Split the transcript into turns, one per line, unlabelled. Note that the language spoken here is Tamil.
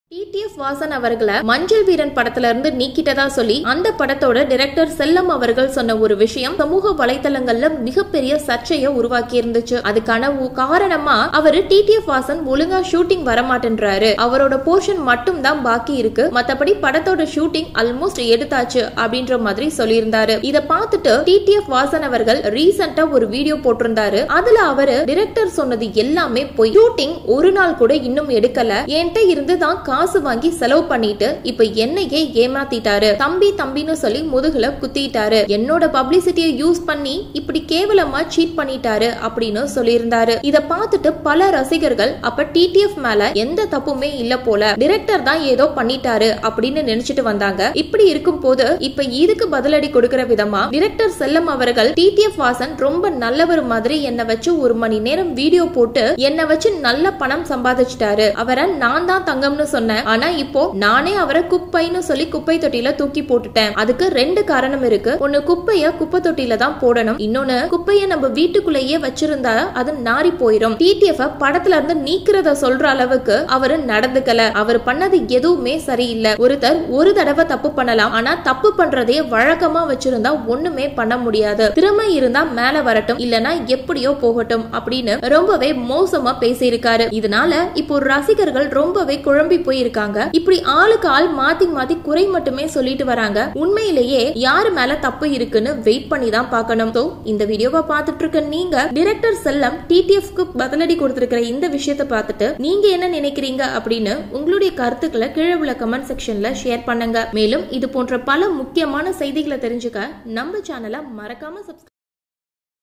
டிடிஎஃப் வாசன் அவர்களை மஞ்சள் வீரன் படத்துல இருந்து நீக்கிட்டதா சொல்லி அந்த படத்தோட டைரக்டர் செல்லம் அவர்கள் சொன்ன ஒரு விஷயம் சமூக வலைத்தளங்கள்ல மிகப்பெரிய சர்ச்சையை உருவாக்கி இருந்துச்சு அதுக்கான ஒ- காரணமா அவரு டிடிஎஃப் வாசன் ஒழுங்கா ஷூட்டிங் வரமாட்டேன்றாரு அவரோட போர்ஷன் மட்டும் தான் பாக்கி இருக்கு மத்தபடி படத்தோட ஷூட்டிங் ஆல்மோஸ்ட் எடுத்தாச்சு அப்படின்ற மாதிரி சொல்லியிருந்தாரு இத பார்த்துட்டு டிடிஎஃப் வாசன் அவர்கள் ரீசெண்டா ஒரு வீடியோ போட்டிருந்தாரு அதுல அவரு டைரக்டர் சொன்னது எல்லாமே போய் ஷூட்டிங் ஒரு நாள் கூட இன்னும் எடுக்கல என்கிட்ட இருந்து தான் காசு வாங்கி செலவு பண்ணிட்டு இப்ப என்னையே ஏமாத்திட்டாரு தம்பி தம்பின்னு சொல்லி முதுகுல குத்திட்டாரு என்னோட பப்ளிசிட்டியை யூஸ் பண்ணி இப்படி கேவலமா சீட் பண்ணிட்டாரு அப்படின்னு சொல்லியிருந்தாரு இத பார்த்துட்டு பல ரசிகர்கள் அப்ப டிடிஎஃப் மேல எந்த தப்புமே இல்ல போல டைரக்டர் தான் ஏதோ பண்ணிட்டாரு அப்படின்னு நினைச்சிட்டு வந்தாங்க இப்படி இருக்கும் போது இப்ப இதுக்கு பதிலடி கொடுக்கிற விதமா டைரக்டர் செல்லம் அவர்கள் டிடிஎஃப் வாசன் ரொம்ப நல்லவர் மாதிரி என்ன வச்சு ஒரு மணி நேரம் வீடியோ போட்டு என்ன வச்சு நல்ல பணம் சம்பாதிச்சிட்டாரு அவரை நான் தான் தங்கம்னு சொன்னேன் ஆனா இப்போ நானே அவரை குப்பைன்னு சொல்லி குப்பை தொட்டியில தூக்கி போட்டுட்டேன் அதுக்கு ரெண்டு காரணம் இருக்கு ஒன்னு குப்பைய குப்பை தொட்டியில தான் போடணும் இன்னொன்னு குப்பைய நம்ம வீட்டுக்குள்ளேயே வச்சிருந்தா அது நாரி போயிடும் டிடிஎஃப் படத்துல இருந்து நீக்கிறத சொல்ற அளவுக்கு அவரு நடந்துக்கல அவர் பண்ணது எதுவுமே சரியில்லை ஒருத்தர் ஒரு தடவை தப்பு பண்ணலாம் ஆனா தப்பு பண்றதையே வழக்கமா வச்சிருந்தா ஒண்ணுமே பண்ண முடியாது திறமை இருந்தா மேல வரட்டும் இல்லனா எப்படியோ போகட்டும் அப்படின்னு ரொம்பவே மோசமா பேசியிருக்காரு இதனால இப்போ ரசிகர்கள் ரொம்பவே குழம்பி போயிருக்காங்க இப்படி ஆளுக்கு ஆள் மாத்தி மாத்தி குறை மட்டுமே சொல்லிட்டு வராங்க உண்மையிலேயே யாரு மேல தப்பு இருக்குன்னு வெயிட் பண்ணி தான் பார்க்கணும் So, இந்த வீடியோவை பார்த்துட்டு இருக்க நீங்க டைரக்டர் செல்லம் டிடிஎஃப் க்கு பதிலடி கொடுத்திருக்கிற இந்த விஷயத்தை பார்த்துட்டு நீங்க என்ன நினைக்கிறீங்க அப்படின்னு உங்களுடைய கருத்துக்களை கீழே உள்ள கமெண்ட் செக்ஷன்ல ஷேர் பண்ணுங்க மேலும் இது போன்ற பல முக்கியமான செய்திகளை தெரிஞ்சுக்க நம்ம சேனலை மறக்காம சப்ஸ்கிரைப்